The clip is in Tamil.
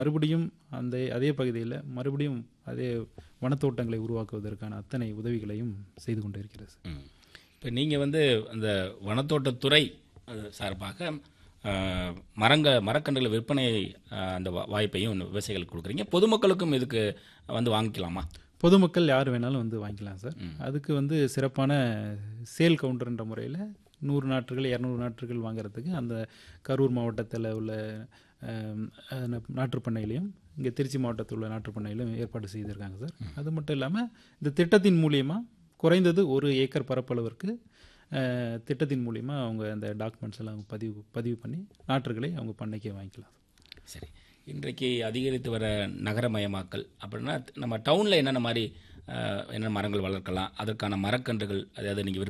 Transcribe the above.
மறுபடியும் அந்த அதே பகுதியில் மறுபடியும் அதே வனத்தோட்டங்களை உருவாக்குவதற்கான அத்தனை உதவிகளையும் செய்து கொண்டு இருக்கிறது இப்போ நீங்கள் வந்து அந்த வனத்தோட்டத்துறை அது சார்பாக அஹ், மரங்க மரக்கன்றுகளை விற்பனை அஹ், அந்த வா- வாய்ப்பையும் விவசாயிகளுக்கு கொடுக்குறீங்க பொதுமக்களுக்கும் இதுக்கு வந்து வாங்கிக்கலாமா பொதுமக்கள் யார் வேணாலும் வந்து வாங்கிக்கலாம் சார் அதுக்கு வந்து சிறப்பான சேல் கவுண்டர்ன்ற முறையில் நூறு நாற்றுகள் இரநூறு நாற்றுகள் வாங்குறதுக்கு அந்த கரூர் மாவட்டத்தில் உள்ள அஹ், அஹ், நாற்றுப்பண்ணையிலையும் இங்கே திருச்சி மாவட்டத்தில் உள்ள நாற்றுப்பண்ணையிலும் ஏற்பாடு செய்திருக்காங்க சார் அது மட்டும் இல்லாமல் இந்த திட்டத்தின் மூலியமாக குறைந்தது ஒரு ஏக்கர் பரப்பளவிற்கு அஹ், திட்டத்தின் மூலிமா அவங்க அந்த டாக்குமெண்ட்ஸ் எல்லாம் அவங்க பதிவு பதிவு பண்ணி நாற்றுகளை அவங்க பண்ணைக்கே வாங்கிக்கலாம் சரி இன்றைக்கு அதிகரித்து வர நகரமயமாக்கல் அப்படின்னா நம்ம டவுனில் என்னென்ன மாதிரி அஹ், என்னென்ன மரங்கள் வளர்க்கலாம் அதற்கான மரக்கன்றுகள் அதாவது நீங்கள்